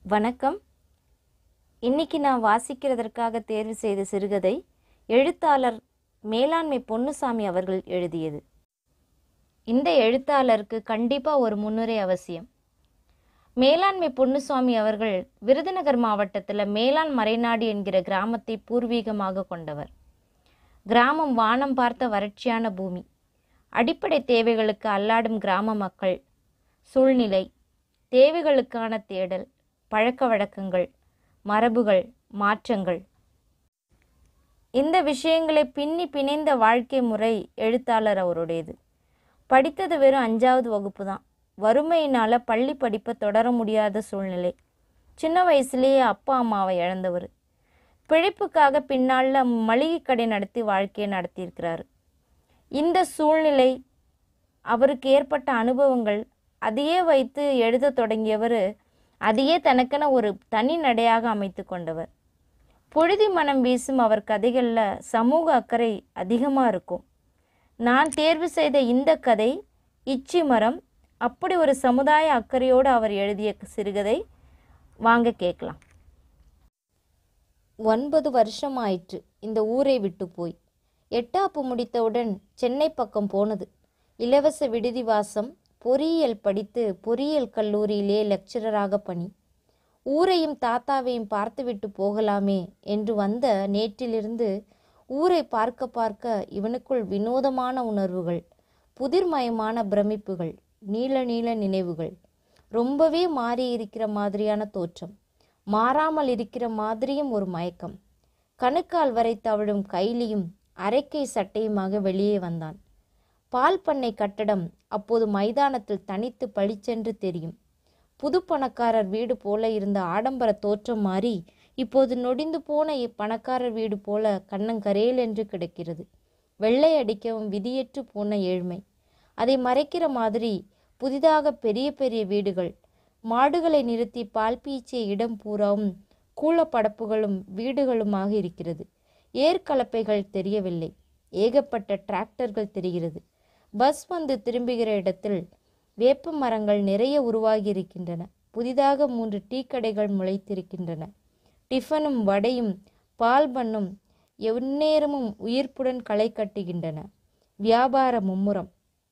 வணக்கம் இன்னைக்கு நான் வாசிக்கிறதற்காக தேர்வு செய்த சிறுகதை எழுத்தாளர் மேலாண்மை பொன்னுசாமி அவர்கள் எழுதியது இந்த எழுத்தாளருக்கு கண்டிப்பாக ஒரு முன்னுரை அவசியம் மேலாண்மை பொன்னுசாமி அவர்கள் விருதுநகர் மாவட்டத்தில் மேலாண் மறைநாடு என்கிற கிராமத்தை பூர்வீகமாக கொண்டவர் கிராமம் வானம் பார்த்த வறட்சியான பூமி அடிப்படை தேவைகளுக்கு அல்லாடும் கிராம மக்கள் சூழ்நிலை தேவைகளுக்கான தேடல் பழக்க வழக்கங்கள் மரபுகள் மாற்றங்கள் இந்த விஷயங்களை பின்னி பிணைந்த வாழ்க்கை முறை எழுத்தாளர் அவருடையது படித்தது வெறும் அஞ்சாவது வகுப்பு தான் வறுமையினால் பள்ளி படிப்பை தொடர முடியாத சூழ்நிலை சின்ன வயசுலேயே அப்பா அம்மாவை இழந்தவர் பிழைப்புக்காக பின்னால் மளிகை கடை நடத்தி வாழ்க்கையை நடத்தியிருக்கிறாரு இந்த சூழ்நிலை அவருக்கு ஏற்பட்ட அனுபவங்கள் அதையே வைத்து எழுத தொடங்கியவர் அதையே தனக்கென ஒரு தனி நடையாக அமைத்து கொண்டவர் புழுதி மனம் வீசும் அவர் கதைகளில் சமூக அக்கறை அதிகமாக இருக்கும் நான் தேர்வு செய்த இந்த கதை இச்சி மரம் அப்படி ஒரு சமுதாய அக்கறையோடு அவர் எழுதிய சிறுகதை வாங்க கேட்கலாம் ஒன்பது வருஷம் ஆயிற்று இந்த ஊரை விட்டு போய் எட்டாப்பு முடித்தவுடன் சென்னை பக்கம் போனது இலவச விடுதி வாசம் பொறியியல் படித்து பொறியியல் கல்லூரியிலே லெக்சரராக பணி ஊரையும் தாத்தாவையும் பார்த்துவிட்டு போகலாமே என்று வந்த நேற்றிலிருந்து ஊரை பார்க்க பார்க்க இவனுக்குள் வினோதமான உணர்வுகள் புதிர்மயமான பிரமிப்புகள் நீள நீள நினைவுகள் ரொம்பவே மாறி இருக்கிற மாதிரியான தோற்றம் மாறாமல் இருக்கிற மாதிரியும் ஒரு மயக்கம் கணுக்கால் வரை தவழும் கைலியும் அரைக்கை சட்டையுமாக வெளியே வந்தான் பால் பண்ணை கட்டடம் அப்போது மைதானத்தில் தனித்து பளிச்சென்று தெரியும் புது பணக்காரர் வீடு போல இருந்த ஆடம்பர தோற்றம் மாறி இப்போது நொடிந்து போன இப்பணக்காரர் வீடு போல கண்ணங்கரேல் என்று கிடக்கிறது வெள்ளை அடிக்கவும் விதியற்று போன ஏழ்மை அதை மறைக்கிற மாதிரி புதிதாக பெரிய பெரிய வீடுகள் மாடுகளை நிறுத்தி பால் பீச்சிய இடம் பூராவும் கூலப்படப்புகளும் வீடுகளுமாக இருக்கிறது ஏர்கலப்பைகள் தெரியவில்லை ஏகப்பட்ட டிராக்டர்கள் தெரிகிறது பஸ் வந்து திரும்புகிற இடத்தில் வேப்ப மரங்கள் நிறைய உருவாகி இருக்கின்றன புதிதாக மூன்று டீ கடைகள் முளைத்திருக்கின்றன டிஃபனும் வடையும் பால் பண்ணும் எந்நேரமும் உயிர்ப்புடன் களை கட்டுகின்றன வியாபார மும்முரம்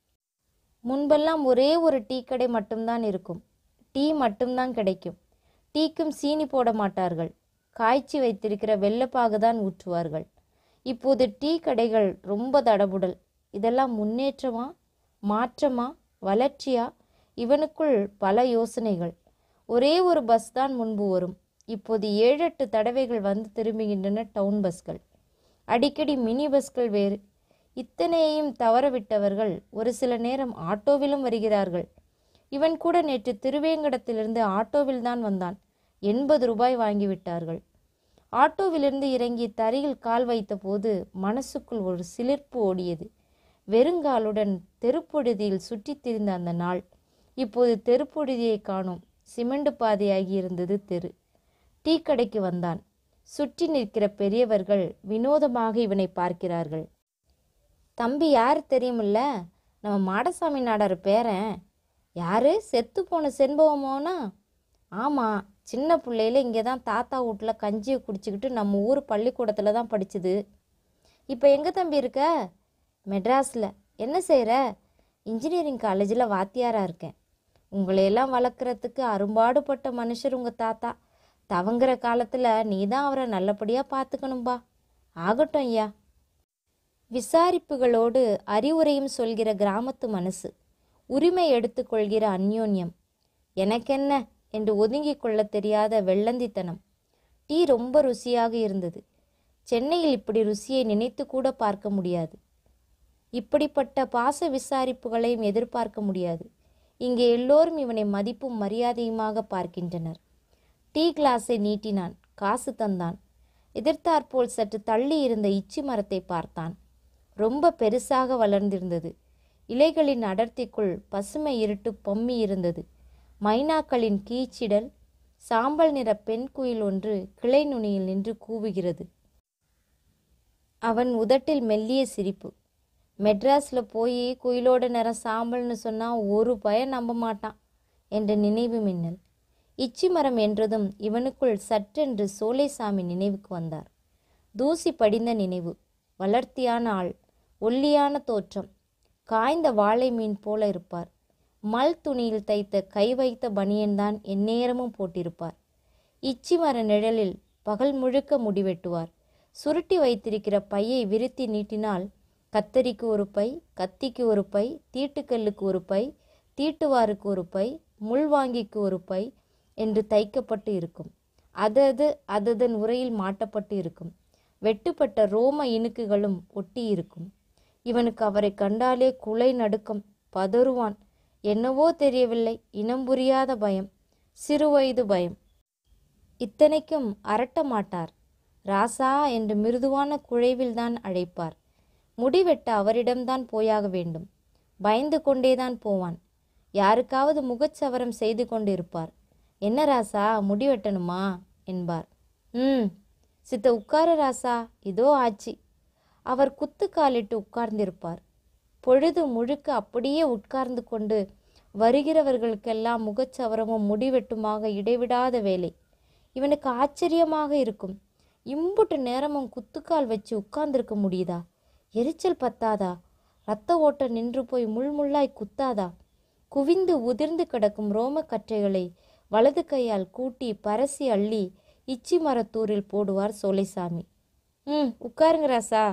முன்பெல்லாம் ஒரே ஒரு டீ கடை மட்டும்தான் இருக்கும் டீ மட்டும்தான் கிடைக்கும் டீக்கும் சீனி போட மாட்டார்கள் காய்ச்சி வைத்திருக்கிற வெள்ளப்பாகு தான் ஊற்றுவார்கள் இப்போது டீ கடைகள் ரொம்ப தடபுடல் இதெல்லாம் முன்னேற்றமா மாற்றமா வளர்ச்சியா இவனுக்குள் பல யோசனைகள் ஒரே ஒரு பஸ் தான் முன்பு வரும் இப்போது ஏழெட்டு தடவைகள் வந்து திரும்புகின்றன டவுன் பஸ்கள் அடிக்கடி மினி பஸ்கள் வேறு இத்தனையையும் தவறவிட்டவர்கள் ஒரு சில நேரம் ஆட்டோவிலும் வருகிறார்கள் இவன் கூட நேற்று திருவேங்கடத்திலிருந்து ஆட்டோவில் தான் வந்தான் எண்பது ரூபாய் வாங்கிவிட்டார்கள் ஆட்டோவிலிருந்து இறங்கி தரையில் கால் வைத்தபோது மனசுக்குள் ஒரு சிலிர்ப்பு ஓடியது வெறுங்காலுடன் தெருப்பொழுதியில் சுற்றித் திரிந்த அந்த நாள் இப்போது தெருப்பொழுதியை காணோம் சிமெண்ட் பாதையாகி இருந்தது தெரு டீ கடைக்கு வந்தான் சுற்றி நிற்கிற பெரியவர்கள் வினோதமாக இவனை பார்க்கிறார்கள் தம்பி யார் தெரியுமில்ல நம்ம மாடசாமி நாடார் பேரன் யாரு செத்து போன செண்பவமோனா ஆமாம் சின்ன பிள்ளையில இங்கே தான் தாத்தா வீட்டில் கஞ்சியை குடிச்சிக்கிட்டு நம்ம ஊர் பள்ளிக்கூடத்தில் தான் படிச்சுது இப்போ எங்கே தம்பி இருக்க மெட்ராஸில் என்ன செய்கிற இன்ஜினியரிங் காலேஜில் வாத்தியாராக இருக்கேன் உங்களையெல்லாம் வளர்க்குறதுக்கு அரும்பாடுபட்ட மனுஷர் உங்கள் தாத்தா தவங்குற காலத்தில் நீ தான் அவரை நல்லபடியாக பார்த்துக்கணும்பா ஆகட்டும் ஐயா விசாரிப்புகளோடு அறிவுரையும் சொல்கிற கிராமத்து மனசு உரிமை எடுத்துக்கொள்கிற அந்யோன்யம் எனக்கென்ன என்று ஒதுங்கிக் கொள்ளத் தெரியாத வெள்ளந்தித்தனம் டீ ரொம்ப ருசியாக இருந்தது சென்னையில் இப்படி ருசியை நினைத்து கூட பார்க்க முடியாது இப்படிப்பட்ட பாச விசாரிப்புகளையும் எதிர்பார்க்க முடியாது இங்கே எல்லோரும் இவனை மதிப்பும் மரியாதையுமாக பார்க்கின்றனர் டீ கிளாஸை நீட்டினான் காசு தந்தான் எதிர்த்தாற்போல் சற்று தள்ளி இருந்த இச்சி மரத்தை பார்த்தான் ரொம்ப பெருசாக வளர்ந்திருந்தது இலைகளின் அடர்த்திக்குள் பசுமை இருட்டு பொம்மி இருந்தது மைனாக்களின் கீச்சிடல் சாம்பல் நிற பெண் குயில் ஒன்று கிளை நுனியில் நின்று கூவுகிறது அவன் உதட்டில் மெல்லிய சிரிப்பு மெட்ராஸில் போய் குயிலோட நிறம் சாம்பல்னு சொன்னால் ஒரு பயம் நம்ப மாட்டான் என்ற நினைவு மின்னல் இச்சி மரம் என்றதும் இவனுக்குள் சற்றென்று சோலைசாமி நினைவுக்கு வந்தார் தூசி படிந்த நினைவு வளர்த்தியான ஆள் ஒல்லியான தோற்றம் காய்ந்த வாழை மீன் போல இருப்பார் மல் துணியில் தைத்த கை வைத்த பனியன்தான் எந்நேரமும் போட்டிருப்பார் இச்சி மர நிழலில் பகல் முழுக்க முடிவெட்டுவார் சுருட்டி வைத்திருக்கிற பையை விரித்தி நீட்டினால் கத்தரிக்கு ஒரு பை கத்திக்கு ஒரு பை தீட்டுக்கல்லுக்கு ஒரு பை தீட்டுவாருக்கு ஒரு பை முள்வாங்கிக்கு ஒரு பை என்று தைக்கப்பட்டு இருக்கும் அதது அததன் உரையில் மாட்டப்பட்டு இருக்கும் வெட்டுப்பட்ட ரோம இணுக்குகளும் ஒட்டி இருக்கும் இவனுக்கு அவரை கண்டாலே குலை நடுக்கம் பதறுவான் என்னவோ தெரியவில்லை இனம் புரியாத பயம் சிறுவயது பயம் இத்தனைக்கும் அரட்ட மாட்டார் ராசா என்று மிருதுவான குழைவில்தான் அழைப்பார் முடிவெட்ட அவரிடம்தான் போயாக வேண்டும் பயந்து கொண்டேதான் போவான் யாருக்காவது முகச்சவரம் செய்து கொண்டிருப்பார் என்ன ராசா முடி வெட்டணுமா என்பார் ம் சித்த உட்கார ராசா இதோ ஆச்சு அவர் குத்து காலிட்டு உட்கார்ந்திருப்பார் பொழுது முழுக்க அப்படியே உட்கார்ந்து கொண்டு வருகிறவர்களுக்கெல்லாம் முகச்சவரமும் முடிவெட்டுமாக இடைவிடாத வேலை இவனுக்கு ஆச்சரியமாக இருக்கும் இம்புட்டு நேரமும் குத்துக்கால் வச்சு உட்கார்ந்திருக்க முடியுதா எரிச்சல் பத்தாதா ரத்த ஓட்டம் நின்று போய் முள்முள்ளாய் குத்தாதா குவிந்து உதிர்ந்து கிடக்கும் ரோமக்கற்றைகளை வலது கையால் கூட்டி பரசி அள்ளி இச்சி மரத்தூரில் போடுவார் சோலைசாமி ம் உட்காருங்க ராசா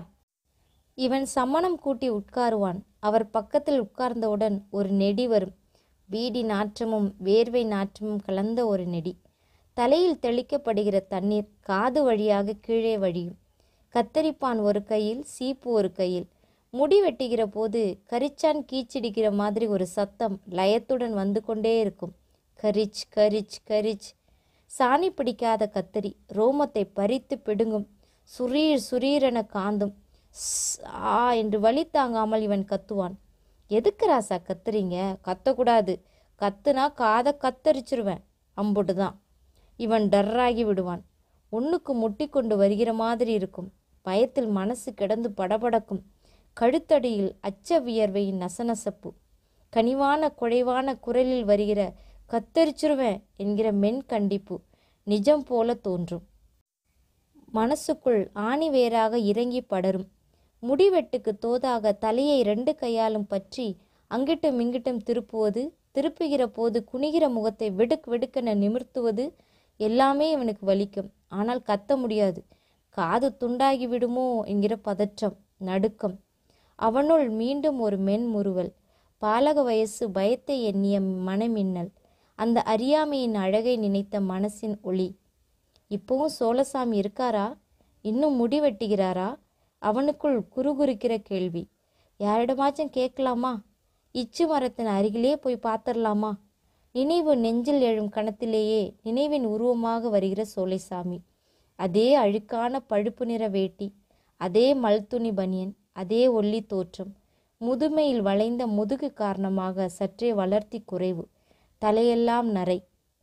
இவன் சம்மணம் கூட்டி உட்காருவான் அவர் பக்கத்தில் உட்கார்ந்தவுடன் ஒரு நெடி வரும் பீடி நாற்றமும் வேர்வை நாற்றமும் கலந்த ஒரு நெடி தலையில் தெளிக்கப்படுகிற தண்ணீர் காது வழியாக கீழே வழியும் கத்தரிப்பான் ஒரு கையில் சீப்பு ஒரு கையில் முடி வெட்டுகிற போது கரிச்சான் கீச்சிடிக்கிற மாதிரி ஒரு சத்தம் லயத்துடன் வந்து கொண்டே இருக்கும் கரிச் கரிச் கரிச் சாணி பிடிக்காத கத்தரி ரோமத்தை பறித்து பிடுங்கும் சுரீர் சுரீரென காந்தும் ஸ், ஆ என்று வலி தாங்காமல் இவன் கத்துவான் எதுக்கு ராசா கத்துறீங்க கத்தக்கூடாது கத்துனா காதை கத்தரிச்சிருவேன் அம்புட்டு தான் இவன் டர்ராகி விடுவான் ஒன்றுக்கு முட்டி கொண்டு வருகிற மாதிரி இருக்கும் பயத்தில் மனசு கிடந்து படபடக்கும் கழுத்தடியில் அச்ச வியர்வையின் நசநசப்பு கனிவான குழைவான குரலில் வருகிற கத்தரிச்சிருவேன் என்கிற மென் கண்டிப்பு நிஜம் போல தோன்றும் மனசுக்குள் ஆணி வேராக இறங்கி படரும் முடிவெட்டுக்கு தோதாக தலையை ரெண்டு கையாலும் பற்றி அங்கிட்டும் இங்கிட்டும் திருப்புவது திருப்புகிற போது குனிகிற முகத்தை வெடுக் வெடுக்கென நிமிர்த்துவது எல்லாமே இவனுக்கு வலிக்கும் ஆனால் கத்த முடியாது காது துண்டாகி விடுமோ என்கிற பதற்றம் நடுக்கம் அவனுள் மீண்டும் ஒரு மென் முறுவல் பாலக வயசு பயத்தை எண்ணிய மனமின்னல் அந்த அறியாமையின் அழகை நினைத்த மனசின் ஒளி இப்போவும் சோழசாமி இருக்காரா இன்னும் முடி வெட்டுகிறாரா அவனுக்குள் குறுகுறுக்கிற கேள்வி யாரிடமாச்சும் கேட்கலாமா இச்சு மரத்தின் அருகிலே போய் பார்த்துடலாமா நினைவு நெஞ்சில் எழும் கணத்திலேயே நினைவின் உருவமாக வருகிற சோலைசாமி அதே அழுக்கான பழுப்பு நிற வேட்டி அதே மல்துணி பனியன் அதே ஒல்லி தோற்றம் முதுமையில் வளைந்த முதுகு காரணமாக சற்றே வளர்த்தி குறைவு தலையெல்லாம் நரை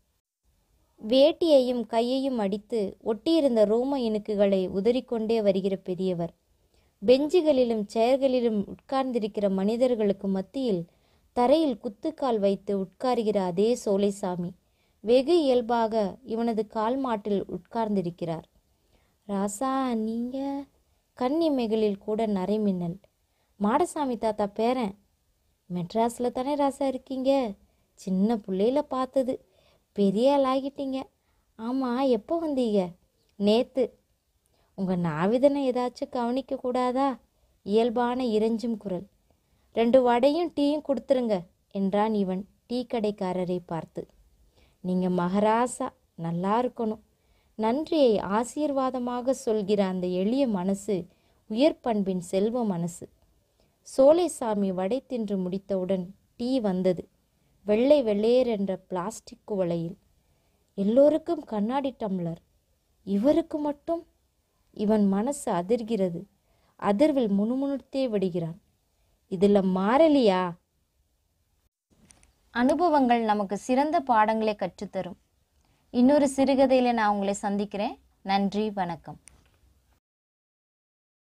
வேட்டியையும் கையையும் அடித்து ஒட்டியிருந்த ரோம இணுக்குகளை உதறிக்கொண்டே வருகிற பெரியவர் பெஞ்சுகளிலும் செயர்களிலும் உட்கார்ந்திருக்கிற மனிதர்களுக்கு மத்தியில் தரையில் குத்துக்கால் வைத்து உட்காருகிற அதே சோலைசாமி வெகு இயல்பாக இவனது கால் மாட்டில் உட்கார்ந்திருக்கிறார் ராசா நீங்க கண் இமைகளில் கூட நரைமின்னல் மாடசாமி தாத்தா பேரன் மெட்ராஸில் தானே ராசா இருக்கீங்க சின்ன பிள்ளையில பார்த்தது பெரிய ஆள் ஆகிட்டீங்க ஆமாம் எப்போ வந்தீங்க நேத்து உங்கள் நாவிதனை ஏதாச்சும் கவனிக்க கூடாதா இயல்பான இறைஞ்சும் குரல் ரெண்டு வடையும் டீயும் கொடுத்துருங்க என்றான் இவன் டீ கடைக்காரரை பார்த்து நீங்கள் மகராசா நல்லா இருக்கணும் நன்றியை ஆசீர்வாதமாக சொல்கிற அந்த எளிய மனசு உயர் பண்பின் செல்வ மனசு சோலைசாமி வடை தின்று முடித்தவுடன் டீ வந்தது வெள்ளை வெள்ளேர் என்ற பிளாஸ்டிக் குவளையில் எல்லோருக்கும் கண்ணாடி டம்ளர் இவருக்கு மட்டும் இவன் மனசு அதிர்கிறது அதிர்வில் முணுமுணுத்தே விடுகிறான் இதில் மாறலியா அனுபவங்கள் நமக்கு சிறந்த பாடங்களை கற்றுத்தரும் இன்னொரு சிறுகதையில் நான் உங்களை சந்திக்கிறேன் நன்றி வணக்கம்